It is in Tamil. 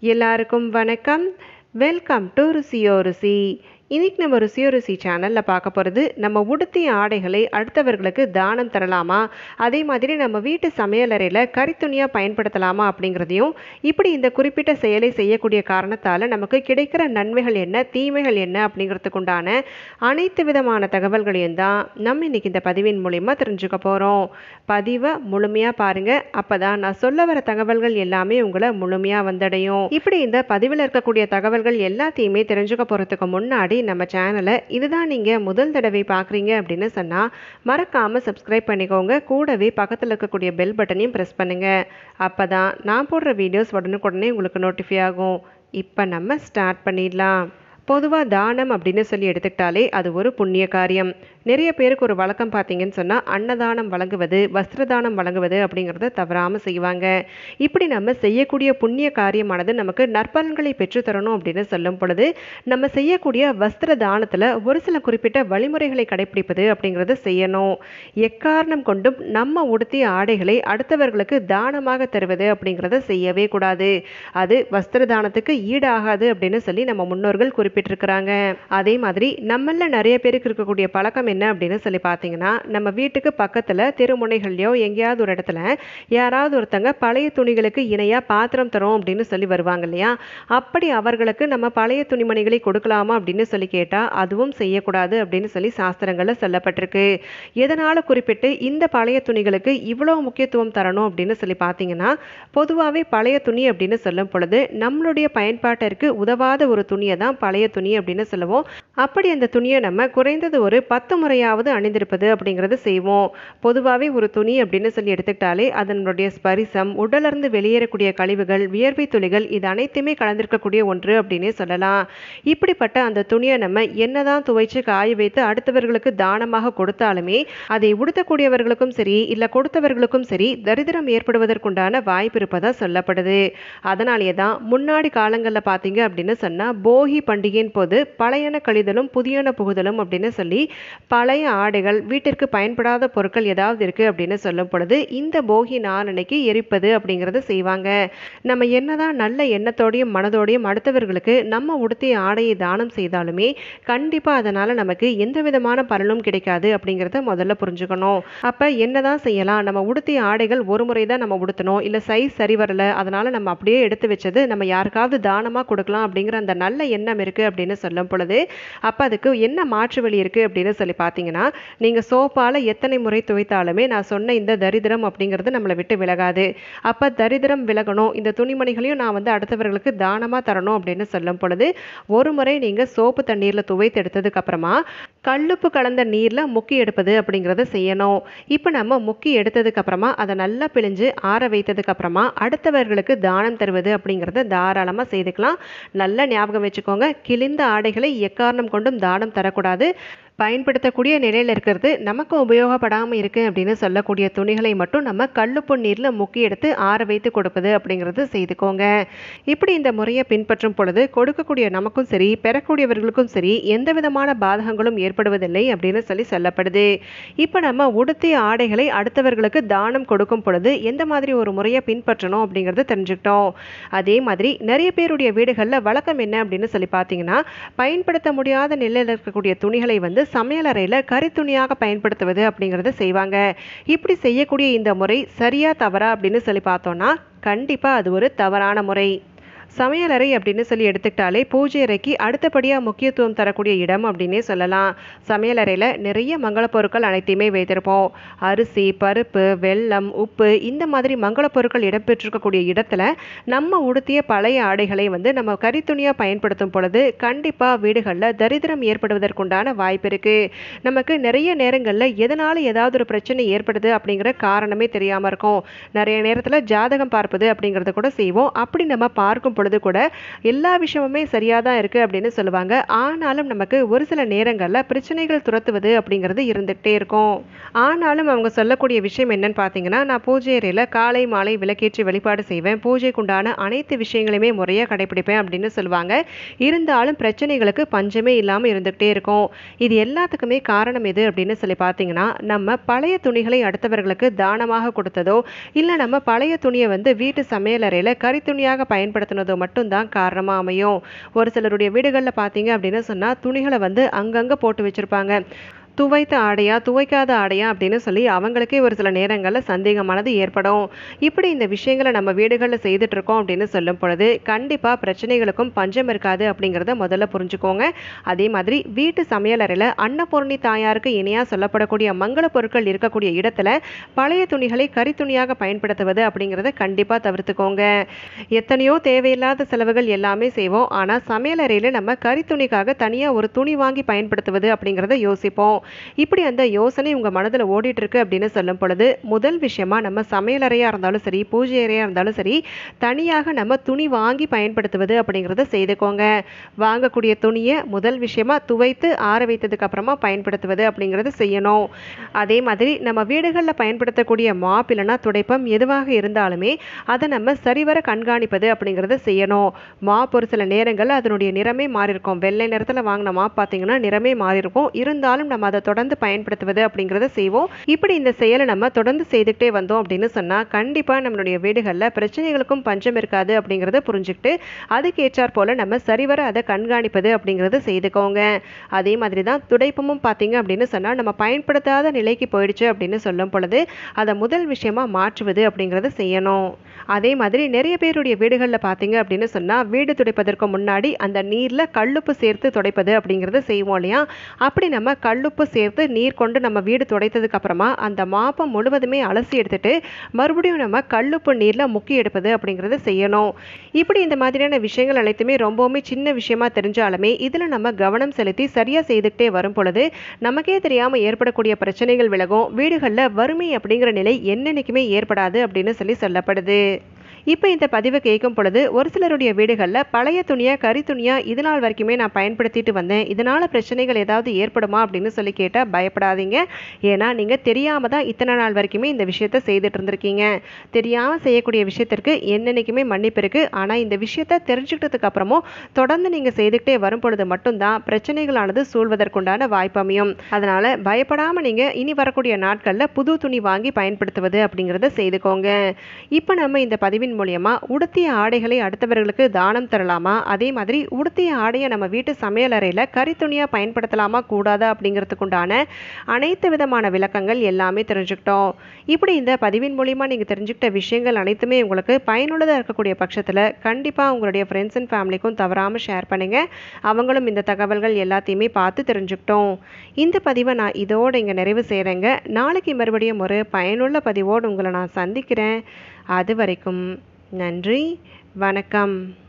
எல்லாருக்கும் வணக்கம் வெல்கம் டு ருசியோ ருசி இன்னைக்கு நம்ம ருசியோ ருசி சேனலில் பார்க்க போகிறது நம்ம உடுத்திய ஆடைகளை அடுத்தவர்களுக்கு தானம் தரலாமா அதே மாதிரி நம்ம வீட்டு சமையலறையில் கரித்துணியாக பயன்படுத்தலாமா அப்படிங்கிறதையும் இப்படி இந்த குறிப்பிட்ட செயலை செய்யக்கூடிய காரணத்தால் நமக்கு கிடைக்கிற நன்மைகள் என்ன தீமைகள் என்ன அப்படிங்கிறதுக்கு உண்டான அனைத்து விதமான தகவல்களையும் தான் நம்ம இன்னைக்கு இந்த பதிவின் மூலிமா தெரிஞ்சுக்க போகிறோம் பதிவை முழுமையாக பாருங்கள் அப்போ தான் நான் சொல்ல வர தகவல்கள் எல்லாமே உங்களை முழுமையாக வந்தடையும் இப்படி இந்த பதிவில் இருக்கக்கூடிய தகவல்கள் எல்லாத்தையுமே தெரிஞ்சுக்க போகிறதுக்கு முன்னாடி நம்ம சேனலை இதுதான் நீங்கள் முதல் தடவை பார்க்குறீங்க அப்படின்னு சொன்னால் மறக்காமல் சப்ஸ்கிரைப் பண்ணிக்கோங்க கூடவே பக்கத்தில் இருக்கக்கூடிய பெல் பட்டனையும் ப்ரெஸ் பண்ணுங்கள் அப்போ தான் நான் போடுற வீடியோஸ் உடனுக்குடனே உங்களுக்கு நோட்டிஃபை ஆகும் இப்போ நம்ம ஸ்டார்ட் பண்ணிடலாம் பொதுவாக தானம் அப்படின்னு சொல்லி எடுத்துக்கிட்டாலே அது ஒரு புண்ணிய காரியம் நிறைய பேருக்கு ஒரு வழக்கம் பார்த்தீங்கன்னு சொன்னால் அன்னதானம் வழங்குவது வஸ்திரதானம் வழங்குவது அப்படிங்கிறத தவறாமல் செய்வாங்க இப்படி நம்ம செய்யக்கூடிய புண்ணிய காரியமானது நமக்கு நற்பலன்களை பெற்றுத்தரணும் அப்படின்னு சொல்லும் பொழுது நம்ம செய்யக்கூடிய வஸ்திர தானத்தில் ஒரு சில குறிப்பிட்ட வழிமுறைகளை கடைபிடிப்பது அப்படிங்கிறத செய்யணும் எக்காரணம் கொண்டும் நம்ம உடுத்திய ஆடைகளை அடுத்தவர்களுக்கு தானமாக தருவது அப்படிங்கிறத செய்யவே கூடாது அது வஸ்திர தானத்துக்கு ஈடாகாது அப்படின்னு சொல்லி நம்ம முன்னோர்கள் குறிப்பிட்டிருக்கிறாங்க அதே மாதிரி நம்மள நிறைய பேருக்கு இருக்கக்கூடிய பழக்கம் என்ன அப்படின்னு சொல்லி பார்த்தீங்கன்னா நம்ம வீட்டுக்கு பக்கத்தில் தெருமுனைகள்லையோ எங்கேயாவது ஒரு இடத்துல யாராவது ஒருத்தங்க பழைய துணிகளுக்கு இணையாக பாத்திரம் தரோம் அப்படின்னு சொல்லி வருவாங்க இல்லையா அப்படி அவர்களுக்கு நம்ம பழைய துணிமணிகளை கொடுக்கலாமா அப்படின்னு சொல்லி கேட்டால் அதுவும் செய்யக்கூடாது அப்படின்னு சொல்லி சாஸ்திரங்களில் சொல்லப்பட்டிருக்கு எதனால் குறிப்பிட்டு இந்த பழைய துணிகளுக்கு இவ்வளோ முக்கியத்துவம் தரணும் அப்படின்னு சொல்லி பார்த்தீங்கன்னா பொதுவாகவே பழைய துணி அப்படின்னு சொல்லும் பொழுது நம்மளுடைய பயன்பாட்டிற்கு உதவாத ஒரு துணியை தான் பழைய துணி அப்படின்னு சொல்லுவோம் அப்படி அந்த துணியை நம்ம குறைந்தது ஒரு பத்து முறையாவது அணிந்திருப்பது அப்படிங்கிறது செய்வோம் பொதுவாகவே ஒரு துணி அப்படின்னு சொல்லி எடுத்துக்கிட்டாலே அதனுடைய ஸ்பரிசம் உடலிருந்து வெளியேறக்கூடிய கழிவுகள் வியர்வை துளிகள் இது அனைத்துமே கலந்திருக்கக்கூடிய ஒன்று அப்படின்னே சொல்லலாம் இப்படிப்பட்ட அந்த துணியை நம்ம என்னதான் துவைச்சு காய வைத்து அடுத்தவர்களுக்கு தானமாக கொடுத்தாலுமே அதை உடுத்தக்கூடியவர்களுக்கும் சரி இல்லை கொடுத்தவர்களுக்கும் சரி தரித்திரம் ஏற்படுவதற்குண்டான வாய்ப்பு இருப்பதா சொல்லப்படுது அதனாலேயே தான் முன்னாடி காலங்களில் பார்த்தீங்க அப்படின்னு சொன்னால் போகி பண்டிகையின் போது பழையன கழிதலும் புதியன புகுதலும் அப்படின்னு சொல்லி பழைய ஆடைகள் வீட்டிற்கு பயன்படாத பொருட்கள் ஏதாவது இருக்குது அப்படின்னு சொல்லும் பொழுது இந்த போகி நாளன்னைக்கு எரிப்பது அப்படிங்கிறத செய்வாங்க நம்ம என்னதான் நல்ல எண்ணத்தோடையும் மனதோடையும் அடுத்தவர்களுக்கு நம்ம உடுத்திய ஆடையை தானம் செய்தாலுமே கண்டிப்பாக அதனால் நமக்கு எந்த விதமான பலனும் கிடைக்காது அப்படிங்கிறத முதல்ல புரிஞ்சுக்கணும் அப்போ என்னதான் செய்யலாம் நம்ம உடுத்திய ஆடைகள் ஒரு முறை தான் நம்ம உடுத்தணும் இல்லை சைஸ் சரி வரல அதனால் நம்ம அப்படியே எடுத்து வச்சது நம்ம யாருக்காவது தானமாக கொடுக்கலாம் அப்படிங்கிற அந்த நல்ல எண்ணம் இருக்குது அப்படின்னு சொல்லும் பொழுது அப்போ அதுக்கு என்ன மாற்று வழி இருக்குது அப்படின்னு சொல்லி பார்த்தீங்கன்னா நீங்கள் சோப்பால் எத்தனை முறை துவைத்தாலுமே நான் சொன்ன இந்த தரித்திரம் அப்படிங்கிறது நம்மளை விட்டு விலகாது அப்போ தரித்திரம் விலகணும் இந்த துணிமணிகளையும் நான் வந்து அடுத்தவர்களுக்கு தானமாக தரணும் அப்படின்னு சொல்லும் பொழுது ஒரு முறை நீங்கள் சோப்பு தண்ணீரில் துவைத்து எடுத்ததுக்கு அப்புறமா கல்லுப்பு கலந்த நீரில் முக்கி எடுப்பது அப்படிங்கிறத செய்யணும் இப்போ நம்ம முக்கி எடுத்ததுக்கு அப்புறமா அதை நல்லா பிழிஞ்சு ஆற வைத்ததுக்கு அப்புறமா அடுத்தவர்களுக்கு தானம் தருவது அப்படிங்கிறத தாராளமாக செய்துக்கலாம் நல்லா ஞாபகம் வச்சுக்கோங்க கிழிந்த ஆடைகளை எக்காரணம் கொண்டும் தானம் தரக்கூடாது பயன்படுத்தக்கூடிய நிலையில் இருக்கிறது நமக்கு உபயோகப்படாமல் இருக்குது அப்படின்னு சொல்லக்கூடிய துணிகளை மட்டும் நம்ம கல்லுப்பு நீரில் முக்கி எடுத்து ஆற வைத்து கொடுப்பது அப்படிங்கிறது செய்துக்கோங்க இப்படி இந்த முறையை பின்பற்றும் பொழுது கொடுக்கக்கூடிய நமக்கும் சரி பெறக்கூடியவர்களுக்கும் சரி எந்த விதமான பாதகங்களும் ஏற்படுவதில்லை அப்படின்னு சொல்லி சொல்லப்படுது இப்போ நம்ம உடுத்திய ஆடைகளை அடுத்தவர்களுக்கு தானம் கொடுக்கும் பொழுது எந்த மாதிரி ஒரு முறையை பின்பற்றணும் அப்படிங்கிறத தெரிஞ்சுக்கிட்டோம் அதே மாதிரி நிறைய பேருடைய வீடுகளில் வழக்கம் என்ன அப்படின்னு சொல்லி பார்த்தீங்கன்னா பயன்படுத்த முடியாத நிலையில் இருக்கக்கூடிய துணிகளை வந்து சமையலறையில் கரித்துணியாக பயன்படுத்துவது அப்படிங்கிறத செய்வாங்க இப்படி செய்யக்கூடிய இந்த முறை சரியா தவறா அப்படின்னு சொல்லி பார்த்தோன்னா கண்டிப்பாக அது ஒரு தவறான முறை சமையலறை அப்படின்னு சொல்லி எடுத்துக்கிட்டாலே பூஜை அறைக்கு அடுத்தபடியாக முக்கியத்துவம் தரக்கூடிய இடம் அப்படின்னே சொல்லலாம் சமையலறையில் நிறைய மங்கள பொருட்கள் அனைத்தையுமே வைத்திருப்போம் அரிசி பருப்பு வெல்லம் உப்பு இந்த மாதிரி மங்கள பொருட்கள் இடம்பெற்றிருக்கக்கூடிய இடத்துல நம்ம உடுத்திய பழைய ஆடைகளை வந்து நம்ம கரித்துணியாக பயன்படுத்தும் பொழுது கண்டிப்பாக வீடுகளில் தரித்திரம் ஏற்படுவதற்குண்டான வாய்ப்பு இருக்குது நமக்கு நிறைய நேரங்களில் எதனால் ஏதாவது ஒரு பிரச்சனை ஏற்படுது அப்படிங்கிற காரணமே தெரியாமல் இருக்கும் நிறைய நேரத்தில் ஜாதகம் பார்ப்பது அப்படிங்கிறத கூட செய்வோம் அப்படி நம்ம பார்க்கும் பொழுது கூட எல்லா விஷயமுமே சரியாக தான் இருக்குது அப்படின்னு சொல்லுவாங்க ஆனாலும் நமக்கு ஒரு சில நேரங்களில் பிரச்சனைகள் துரத்துவது அப்படிங்கிறது இருந்துகிட்டே இருக்கும் ஆனாலும் அவங்க சொல்லக்கூடிய விஷயம் என்னன்னு பார்த்தீங்கன்னா நான் பூஜை அறையில் காலை மாலை விளக்கேற்றி வழிபாடு செய்வேன் பூஜைக்குண்டான அனைத்து விஷயங்களையுமே முறையாக கடைபிடிப்பேன் அப்படின்னு சொல்லுவாங்க இருந்தாலும் பிரச்சனைகளுக்கு பஞ்சமே இல்லாமல் இருந்துகிட்டே இருக்கும் இது எல்லாத்துக்குமே காரணம் எது அப்படின்னு சொல்லி பார்த்தீங்கன்னா நம்ம பழைய துணிகளை அடுத்தவர்களுக்கு தானமாக கொடுத்ததோ இல்லை நம்ம பழைய துணியை வந்து வீட்டு சமையலறையில் கரித்துணியாக பயன்படுத்தினதோ போது மட்டும்தான் காரணமாக அமையும் ஒரு சிலருடைய வீடுகளில் பார்த்தீங்க அப்படின்னு சொன்னால் துணிகளை வந்து அங்கங்கே போட்டு வச்சுருப்பாங்க துவைத்த ஆடையா துவைக்காத ஆடையா அப்படின்னு சொல்லி அவங்களுக்கே ஒரு சில நேரங்களில் சந்தேகமானது ஏற்படும் இப்படி இந்த விஷயங்களை நம்ம வீடுகளில் செய்துட்டு இருக்கோம் அப்படின்னு சொல்லும் பொழுது கண்டிப்பாக பிரச்சனைகளுக்கும் பஞ்சம் இருக்காது அப்படிங்கிறத முதல்ல புரிஞ்சுக்கோங்க அதே மாதிரி வீட்டு சமையலறையில் அன்னபூர்ணி தாயாருக்கு இணையாக சொல்லப்படக்கூடிய மங்கள பொருட்கள் இருக்கக்கூடிய இடத்துல பழைய துணிகளை கரித்துணியாக பயன்படுத்துவது அப்படிங்கிறத கண்டிப்பாக தவிர்த்துக்கோங்க எத்தனையோ தேவையில்லாத செலவுகள் எல்லாமே செய்வோம் ஆனால் சமையலறையில் நம்ம கரித்துணிக்காக தனியாக ஒரு துணி வாங்கி பயன்படுத்துவது அப்படிங்கிறத யோசிப்போம் இப்படி அந்த யோசனை உங்கள் மனதில் ஓடிட்டு இருக்கு அப்படின்னு சொல்லும் பொழுது முதல் விஷயமா நம்ம சமையலறையாக இருந்தாலும் சரி பூஜை அறையாக இருந்தாலும் சரி தனியாக நம்ம துணி வாங்கி பயன்படுத்துவது அப்படிங்கிறத செய்துக்கோங்க வாங்கக்கூடிய துணியை முதல் விஷயமா துவைத்து ஆற வைத்ததுக்கு அப்புறமா பயன்படுத்துவது அப்படிங்கிறது செய்யணும் அதே மாதிரி நம்ம வீடுகளில் பயன்படுத்தக்கூடிய மாப் இல்லைன்னா துடைப்பம் எதுவாக இருந்தாலுமே அதை நம்ம சரிவர கண்காணிப்பது அப்படிங்கிறத செய்யணும் மாப் ஒரு சில நேரங்களில் அதனுடைய நிறமே மாறி இருக்கும் வெள்ளை நிறத்தில் வாங்கின மாப் பார்த்தீங்கன்னா நிறமே மாறி இருக்கும் இருந்தாலும் நம்ம அதை தொடர்ந்து பயன்படுத்துவது அப்படிங்கிறத செய்வோம் இப்படி இந்த செயலை நம்ம தொடர்ந்து செய்துக்கிட்டே வந்தோம் அப்படின்னு சொன்னால் கண்டிப்பாக நம்மளுடைய வீடுகளில் பிரச்சனைகளுக்கும் பஞ்சம் இருக்காது அப்படிங்கிறத புரிஞ்சுக்கிட்டு அதுக்கேற்றாற் போல் நம்ம சரிவர அதை கண்காணிப்பது அப்படிங்கிறத செய்துக்கோங்க அதே மாதிரி தான் துடைப்பமும் பார்த்தீங்க அப்படின்னு சொன்னால் நம்ம பயன்படுத்தாத நிலைக்கு போயிடுச்சு அப்படின்னு சொல்லும் பொழுது அதை முதல் விஷயமா மாற்றுவது அப்படிங்கிறத செய்யணும் அதே மாதிரி நிறைய பேருடைய வீடுகளில் பார்த்தீங்க அப்படின்னு சொன்னால் வீடு துடைப்பதற்கு முன்னாடி அந்த நீரில் கல்லுப்பு சேர்த்து துடைப்பது அப்படிங்கிறத செய்வோம் இல்லையா அப்படி நம்ம கல்லுப்பு சேர்த்து நீர் கொண்டு நம்ம வீடு துடைத்ததுக்கு அப்புறமா அந்த மாப்பை முழுவதுமே அலசி எடுத்துட்டு மறுபடியும் நம்ம கல்லுப்பு நீரில் முக்கி எடுப்பது அப்படிங்கிறத செய்யணும் இப்படி இந்த மாதிரியான விஷயங்கள் அனைத்துமே ரொம்பவுமே சின்ன விஷயமா தெரிஞ்சாலுமே இதில் நம்ம கவனம் செலுத்தி சரியாக செய்துக்கிட்டே வரும் பொழுது நமக்கே தெரியாமல் ஏற்படக்கூடிய பிரச்சனைகள் விலகும் வீடுகளில் வறுமை அப்படிங்கிற நிலை என்னென்னைக்குமே ஏற்படாது அப்படின்னு சொல்லி சொல்லப்படுது இப்போ இந்த பதிவை கேட்கும் பொழுது ஒரு சிலருடைய வீடுகளில் பழைய துணியாக கறி துணியாக இது நாள் வரைக்குமே நான் பயன்படுத்திட்டு வந்தேன் இதனால் பிரச்சனைகள் ஏதாவது ஏற்படுமா அப்படின்னு சொல்லி கேட்டால் பயப்படாதீங்க ஏன்னா நீங்கள் தெரியாமல் தான் இத்தனை நாள் வரைக்குமே இந்த விஷயத்த செய்துட்டு இருந்திருக்கீங்க தெரியாமல் செய்யக்கூடிய விஷயத்திற்கு என்னென்னைக்குமே மன்னிப்பு இருக்குது ஆனால் இந்த விஷயத்த தெரிஞ்சுக்கிட்டதுக்கு அப்புறமும் தொடர்ந்து நீங்கள் செய்துக்கிட்டே வரும் பொழுது மட்டும்தான் பிரச்சனைகளானது சூழ்வதற்குண்டான வாய்ப்பு அமையும் அதனால் பயப்படாமல் நீங்கள் இனி வரக்கூடிய நாட்களில் புது துணி வாங்கி பயன்படுத்துவது அப்படிங்கிறத செய்துக்கோங்க இப்போ நம்ம இந்த பதிவின் மூலியமா உடுத்திய ஆடைகளை அடுத்தவர்களுக்கு தானம் தரலாமா அதே மாதிரி உடுத்திய ஆடையை நம்ம வீட்டு சமையலறையில் கரித்துணியாக பயன்படுத்தலாமா கூடாதா அப்படிங்கிறதுக்குண்டான அனைத்து விதமான விளக்கங்கள் எல்லாமே தெரிஞ்சுக்கிட்டோம் இப்படி இந்த பதிவின் மூலியமா நீங்கள் தெரிஞ்சுக்கிட்ட விஷயங்கள் அனைத்துமே உங்களுக்கு பயனுள்ளதாக இருக்கக்கூடிய பட்சத்தில் கண்டிப்பாக உங்களுடைய ஃப்ரெண்ட்ஸ் அண்ட் ஃபேமிலிக்கும் தவறாமல் ஷேர் பண்ணுங்க அவங்களும் இந்த தகவல்கள் எல்லாத்தையுமே பார்த்து தெரிஞ்சுக்கிட்டோம் இந்த பதிவை நான் இதோடு இங்கே நிறைவு செய்கிறேங்க நாளைக்கு மறுபடியும் ஒரு பயனுள்ள பதிவோடு உங்களை நான் சந்திக்கிறேன் அது வரைக்கும் நன்றி வணக்கம்